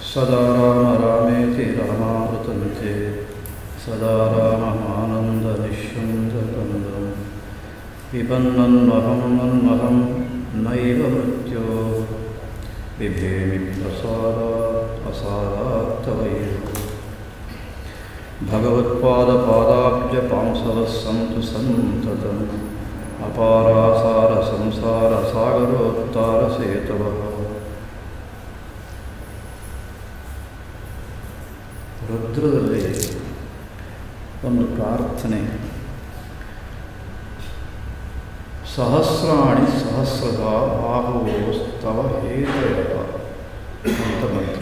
सदा राम रामेति रामावृतन्ते सदा राममानन्दनिःशं जगन्दं पिबन्नन्महं नन्महं नैव मृत्यो बिभेमि प्रसादा असारात्तवैव भगवत्पादपादाब्जपांसवः सन्तु सन्ततम् अपारासारसंसारसागरोत्तारसेतवः ರುದ್ರದಲ್ಲಿ ಒಂದು ಪ್ರಾರ್ಥನೆ ಸಹಸ್ರಾಣಿ ಸಹಸ್ರದ ಬಾಹುಸ್ತವ ಹೇತಯ ಅಂತ ಬಂತು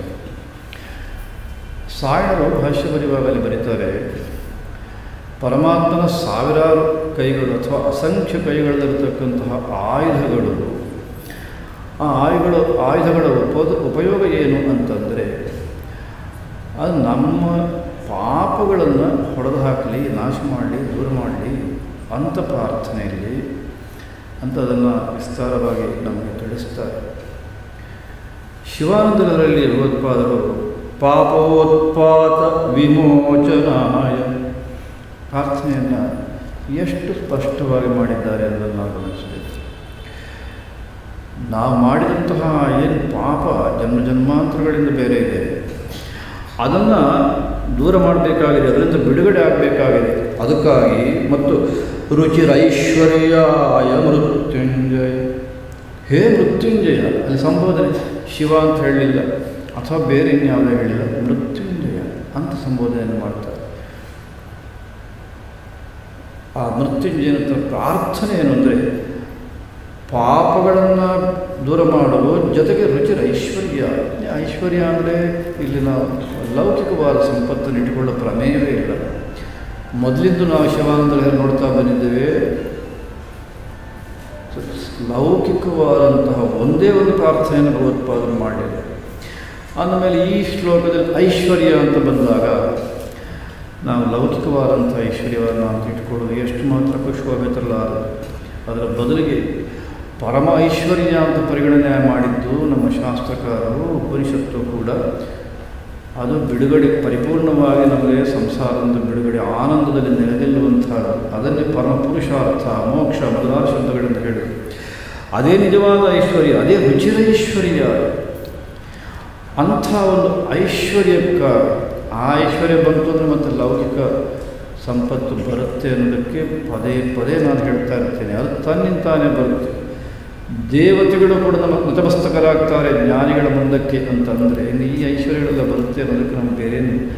ಸಾಯಣರು ಭಾಷ್ಯ ಬರೆಯುವಾಗಲಿ ಬರೀತಾರೆ ಪರಮಾತ್ಮನ ಸಾವಿರಾರು ಕೈಗಳು ಅಥವಾ ಅಸಂಖ್ಯ ಕೈಗಳಲ್ಲಿರತಕ್ಕಂತಹ ಆಯುಧಗಳು ಆ ಆಯುಧಗಳು ಆಯುಧಗಳ ಉಪದ ಉಪಯೋಗ ಏನು ಅಂತಂದರೆ ಅದು ನಮ್ಮ ಪಾಪಗಳನ್ನು ಹೊಡೆದು ಹಾಕಲಿ ನಾಶ ಮಾಡಲಿ ದೂರ ಮಾಡಲಿ ಅಂಥ ಪ್ರಾರ್ಥನೆಯಲ್ಲಿ ಅಂತ ಅದನ್ನು ವಿಸ್ತಾರವಾಗಿ ನಮಗೆ ತಿಳಿಸ್ತಾರೆ ಶಿವಾನಂದರಲ್ಲಿ ಭಗವತ್ಪಾದರು ಪಾಪೋತ್ಪಾತ ವಿಮೋಚನಾಯ ಪ್ರಾರ್ಥನೆಯನ್ನು ಎಷ್ಟು ಸ್ಪಷ್ಟವಾಗಿ ಮಾಡಿದ್ದಾರೆ ಅನ್ನೋದನ್ನು ನಾವು ಗಮನಿಸಬೇಕು ನಾವು ಮಾಡಿದಂತಹ ಏನು ಪಾಪ ಜನ್ಮ ಜನ್ಮಾಂತರಗಳಿಂದ ಬೇರೆ ಇದೆ ಅದನ್ನು ದೂರ ಮಾಡಬೇಕಾಗಿದೆ ಅದರಿಂದ ಬಿಡುಗಡೆ ಆಗಬೇಕಾಗಿದೆ ಅದಕ್ಕಾಗಿ ಮತ್ತು ರುಚಿರೈಶ್ವರ್ಯಾಯ ಮೃತ್ಯುಂಜಯ ಹೇ ಮೃತ್ಯುಂಜಯ ಅಲ್ಲಿ ಸಂಬೋಧನೆ ಶಿವ ಅಂತ ಹೇಳಲಿಲ್ಲ ಅಥವಾ ಬೇರೆ ಇನ್ಯಾವುದೇ ಹೇಳಿಲ್ಲ ಮೃತ್ಯುಂಜಯ ಅಂತ ಸಂಬೋಧನೆಯನ್ನು ಮಾಡ್ತಾರೆ ಆ ಮೃತ್ಯುಂಜಯನ ಪ್ರಾರ್ಥನೆ ಏನು ಅಂದರೆ ಪಾಪಗಳನ್ನು ದೂರ ಮಾಡುವ ಜೊತೆಗೆ ರುಚಿರ ಐಶ್ವರ್ಯ ಐಶ್ವರ್ಯ ಅಂದರೆ ಇಲ್ಲಿನ ಲೌಕಿಕವಾದ ಸಂಪತ್ತನ್ನು ಇಟ್ಟುಕೊಳ್ಳೋ ಪ್ರಮೇಯವೇ ಇಲ್ಲ ಮೊದಲಿಂದು ನಾವು ಶಿವಾನಂದರಲ್ಲಿ ನೋಡ್ತಾ ಬಂದಿದ್ದೇವೆ ಲೌಕಿಕವಾದಂತಹ ಒಂದೇ ಒಂದು ಪ್ರಾರ್ಥನೆಯನ್ನು ಭಗವತ್ಪಾದನೆ ಮಾಡಲಿಲ್ಲ ಅಂದಮೇಲೆ ಈ ಶ್ಲೋಕದಲ್ಲಿ ಐಶ್ವರ್ಯ ಅಂತ ಬಂದಾಗ ನಾವು ಲೌಕಿಕವಾದಂಥ ಐಶ್ವರ್ಯವನ್ನು ಅಂತ ಇಟ್ಕೊಳ್ಳೋದು ಎಷ್ಟು ಮಾತ್ರ ಖುಷಿಯಾಗುತ್ತಲ್ಲ ಅದರ ಬದಲಿಗೆ ಪರಮ ಐಶ್ವರ್ಯ ಅಂತ ಪರಿಗಣನೆ ಮಾಡಿದ್ದು ನಮ್ಮ ಶಾಸ್ತ್ರಕಾರರು ಉಪನಿಷತ್ತು ಕೂಡ ಅದು ಬಿಡುಗಡೆ ಪರಿಪೂರ್ಣವಾಗಿ ನಮಗೆ ಸಂಸಾರದ ಬಿಡುಗಡೆ ಆನಂದದಲ್ಲಿ ನೆಲೆನಿಲ್ಲುವಂತಹ ಅದನ್ನೇ ಪರಮ ಪುರುಷಾರ್ಥ ಮೋಕ್ಷ ಮೊದಲಾದ ಶಬ್ದಗಳಿಂದ ಹೇಳಿ ಅದೇ ನಿಜವಾದ ಐಶ್ವರ್ಯ ಅದೇ ರುಚಿರೈಶ್ವರ್ಯ ಅಂಥ ಒಂದು ಐಶ್ವರ್ಯಕ್ಕೆ ಆ ಐಶ್ವರ್ಯ ಬಂತು ಅಂದರೆ ಮತ್ತು ಲೌಕಿಕ ಸಂಪತ್ತು ಬರುತ್ತೆ ಅನ್ನೋದಕ್ಕೆ ಪದೇ ಪದೇ ನಾನು ಹೇಳ್ತಾ ಇರ್ತೇನೆ ಅದು ತನ್ನಿಂತಾನೇ ಬರುತ್ತೆ ದೇವತೆಗಳು ಕೂಡ ನಮ್ಮ ನತಮಸ್ತಕರಾಗ್ತಾರೆ ಜ್ಞಾನಿಗಳ ಮುಂದಕ್ಕೆ ಅಂತಂದರೆ ಇನ್ನು ಈ ಐಶ್ವರ್ಯಗಳೆಲ್ಲ ಬರುತ್ತೆ ಅನ್ನೋದಕ್ಕೆ ನಮ್ಗೆ ಬೇರೆ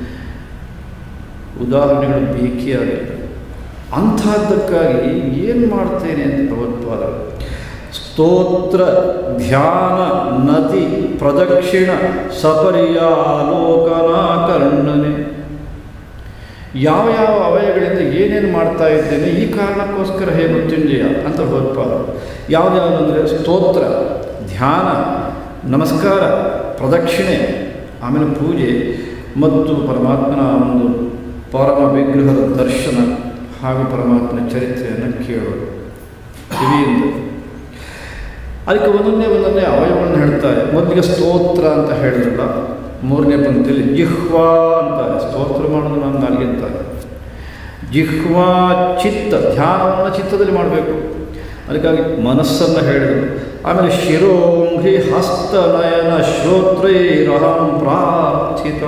ಉದಾಹರಣೆಗಳು ಬೇಕೇ ಆಗಿಲ್ಲ ಅಂಥದ್ದಕ್ಕಾಗಿ ಏನು ಮಾಡ್ತೇನೆ ಅಂತ ಭಗವತ್ಪಾದ ಸ್ತೋತ್ರ ಧ್ಯಾನ ನದಿ ಪ್ರದಕ್ಷಿಣ ಸಪರ್ಯಾಲೋಕನಾ ಕರ್ಣನೆ ಯಾವ ಯಾವ ಅವಯಗಳಿಂದ ಏನೇನು ಮಾಡ್ತಾ ಇದ್ದೇನೆ ಈ ಕಾರಣಕ್ಕೋಸ್ಕರ ಹೇ ಮೃತ್ಯುಂಜಯ ಅಂತ ಭಗವತ್ಪಾದ ಯಾವುದ್ಯಾವುದು ಅಂದರೆ ಸ್ತೋತ್ರ ಧ್ಯಾನ ನಮಸ್ಕಾರ ಪ್ರದಕ್ಷಿಣೆ ಆಮೇಲೆ ಪೂಜೆ ಮತ್ತು ಪರಮಾತ್ಮನ ಒಂದು ಪರಮ ವಿಗ್ರಹದ ದರ್ಶನ ಹಾಗೂ ಪರಮಾತ್ಮನ ಚರಿತ್ರೆಯನ್ನು ಕೇಳೋದು ಕಿವಿಯಿಂದ ಅದಕ್ಕೆ ಒಂದೊಂದೇ ಒಂದೊಂದೇ ಅವಯವಗಳನ್ನು ಹೇಳ್ತಾರೆ ಮೊದಲಿಗೆ ಸ್ತೋತ್ರ ಅಂತ ಹೇಳಿದ್ರಲ್ಲ ಮೂರನೇ ಪಂಕ್ತಿಯಲ್ಲಿ ಜಿಹ್ವಾ ಅಂತಾರೆ ಸ್ತೋತ್ರ ಮಾಡೋದು ನಾನು ನಾಲಿಗೆ ಅಂತಾರೆ ಜಿಹ್ವಾ ಚಿತ್ತ ಧ್ಯಾನವನ್ನು ಚಿತ್ತದಲ್ಲಿ ಮಾಡಬೇಕು ಅದಕ್ಕಾಗಿ ಮನಸ್ಸನ್ನು ಹೇಳಿದರು ಆಮೇಲೆ ಶಿರೋಂಘ್ರಿ ಹಸ್ತನಯನ ಶ್ರೋತ್ರೈರಹಂ ಪ್ರಾರ್ಥಿತ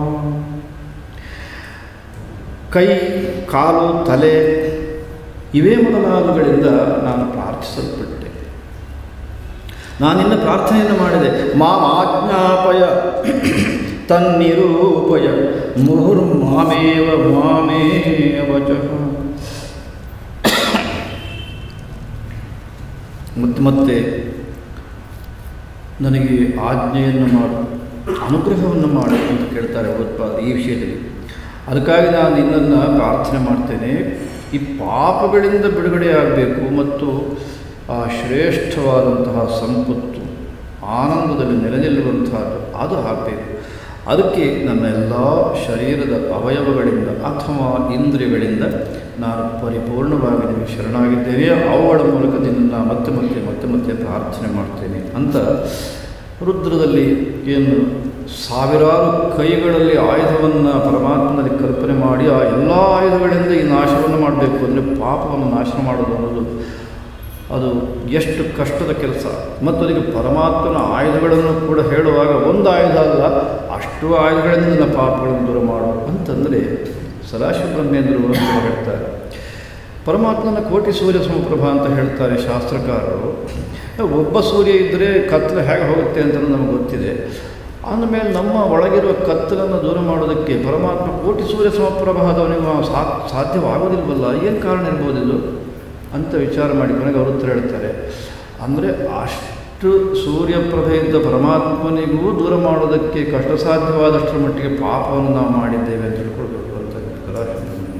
ಕೈ ಕಾಲು ತಲೆ ಇವೇ ಮೊದಲಾದಗಳಿಂದ ನಾನು ಪ್ರಾರ್ಥಿಸಲ್ಪಟ್ಟೆ ನಾನಿನ್ನ ಪ್ರಾರ್ಥನೆಯನ್ನು ಮಾಡಿದೆ ಮಾಂ ಆಜ್ಞಾಪಯ ತನ್ನಿರೂಪಯ ಮುಹುರ್ಮಾಮೇವ ಮಾಮೇವ ಮತ್ತೆ ಮತ್ತೆ ನನಗೆ ಆಜ್ಞೆಯನ್ನು ಮಾಡು ಅನುಗ್ರಹವನ್ನು ಮಾಡು ಅಂತ ಕೇಳ್ತಾರೆ ಭಗವತ್ಪಾದ ಈ ವಿಷಯದಲ್ಲಿ ಅದಕ್ಕಾಗಿ ನಾನು ನಿನ್ನನ್ನು ಪ್ರಾರ್ಥನೆ ಮಾಡ್ತೇನೆ ಈ ಪಾಪಗಳಿಂದ ಬಿಡುಗಡೆಯಾಗಬೇಕು ಮತ್ತು ಆ ಶ್ರೇಷ್ಠವಾದಂತಹ ಸಂಪತ್ತು ಆನಂದದಲ್ಲಿ ನೆಲೆನಿಲ್ಲುವಂತಹದ್ದು ಅದು ಆಗಬೇಕು ಅದಕ್ಕೆ ನನ್ನ ಎಲ್ಲ ಶರೀರದ ಅವಯವಗಳಿಂದ ಅಥವಾ ಇಂದ್ರಿಯಗಳಿಂದ ನಾನು ಪರಿಪೂರ್ಣವಾಗಿ ನಿಮಗೆ ಶರಣಾಗಿದ್ದೇನೆ ಅವುಗಳ ಮೂಲಕ ನಿನ್ನ ಮತ್ತೆ ಮತ್ತೆ ಮತ್ತೆ ಮತ್ತೆ ಪ್ರಾರ್ಥನೆ ಮಾಡ್ತೇನೆ ಅಂತ ರುದ್ರದಲ್ಲಿ ಏನು ಸಾವಿರಾರು ಕೈಗಳಲ್ಲಿ ಆಯುಧವನ್ನು ಪರಮಾತ್ಮನಲ್ಲಿ ಕಲ್ಪನೆ ಮಾಡಿ ಆ ಎಲ್ಲ ಆಯುಧಗಳಿಂದ ಈ ನಾಶವನ್ನು ಮಾಡಬೇಕು ಅಂದರೆ ಪಾಪವನ್ನು ನಾಶ ಮಾಡೋದು ಅನ್ನೋದು ಅದು ಎಷ್ಟು ಕಷ್ಟದ ಕೆಲಸ ಮತ್ತು ಅದಕ್ಕೆ ಪರಮಾತ್ಮನ ಆಯುಧಗಳನ್ನು ಕೂಡ ಹೇಳುವಾಗ ಒಂದು ಆಯುಧ ಅಲ್ಲ ಅಷ್ಟು ಆಯುಧಗಳಿಂದ ನನ್ನ ಪಾಪಗಳನ್ನು ದೂರ ಮಾಡು ಅಂತಂದರೆ ಸದಾಶಿವ ಬ್ರಹ್ಮೇಂದ್ರರು ಅಂತ ಹೇಳ್ತಾರೆ ಪರಮಾತ್ಮನ ಕೋಟಿ ಸೂರ್ಯ ಸಮಪ್ರಭಾ ಅಂತ ಹೇಳ್ತಾರೆ ಶಾಸ್ತ್ರಕಾರರು ಒಬ್ಬ ಸೂರ್ಯ ಇದ್ದರೆ ಕತ್ತಲು ಹೇಗೆ ಹೋಗುತ್ತೆ ಅಂತ ನಮಗೆ ಗೊತ್ತಿದೆ ಆದಮೇಲೆ ನಮ್ಮ ಒಳಗಿರುವ ಕತ್ತಲನ್ನು ದೂರ ಮಾಡೋದಕ್ಕೆ ಪರಮಾತ್ಮ ಕೋಟಿ ಸೂರ್ಯ ಸಮಪ್ರಭಾದವನಿಗೆ ಸಾ ಸಾಧ್ಯವಾಗೋದಿಲ್ವಲ್ಲ ಏನು ಕಾರಣ ಇರ್ಬೋದು ಇದು ಅಂತ ವಿಚಾರ ಮಾಡಿ ಕೊನೆಗೆ ಅವರು ಉತ್ತರ ಹೇಳ್ತಾರೆ ಅಂದರೆ ಅಷ್ಟು ಸೂರ್ಯಪ್ರಭೆಯಿಂದ ಪರಮಾತ್ಮನಿಗೂ ದೂರ ಮಾಡೋದಕ್ಕೆ ಕಷ್ಟ ಸಾಧ್ಯವಾದಷ್ಟರ ಮಟ್ಟಿಗೆ ಪಾಪವನ್ನು ನಾವು ಮಾಡಿದ್ದೇವೆ ಅಂತ ತಿಳ್ಕೊಳ್ಬೇಕು ಅಂತ ಹೇಳ್ತಾರೆ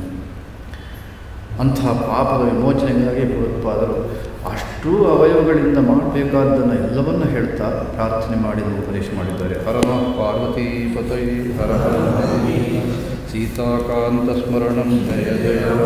ಅಂತಹ ಪಾಪದ ವಿಮೋಚನೆಗಾಗಿ ಭಗವತ್ಪಾದರು ಅಷ್ಟೂ ಅವಯವಗಳಿಂದ ಮಾಡಬೇಕಾದ್ದನ್ನು ಎಲ್ಲವನ್ನ ಹೇಳ್ತಾ ಪ್ರಾರ್ಥನೆ ಮಾಡಿ ಉಪದೇಶ ಮಾಡಿದ್ದಾರೆ ಹರ ನಮಃ ಪಾರ್ವತಿ ಪತೈ ಹರ ಹರ ಸೀತಾಕಾಂತ ಸ್ಮರಣಂ ಜಯ ಜಯ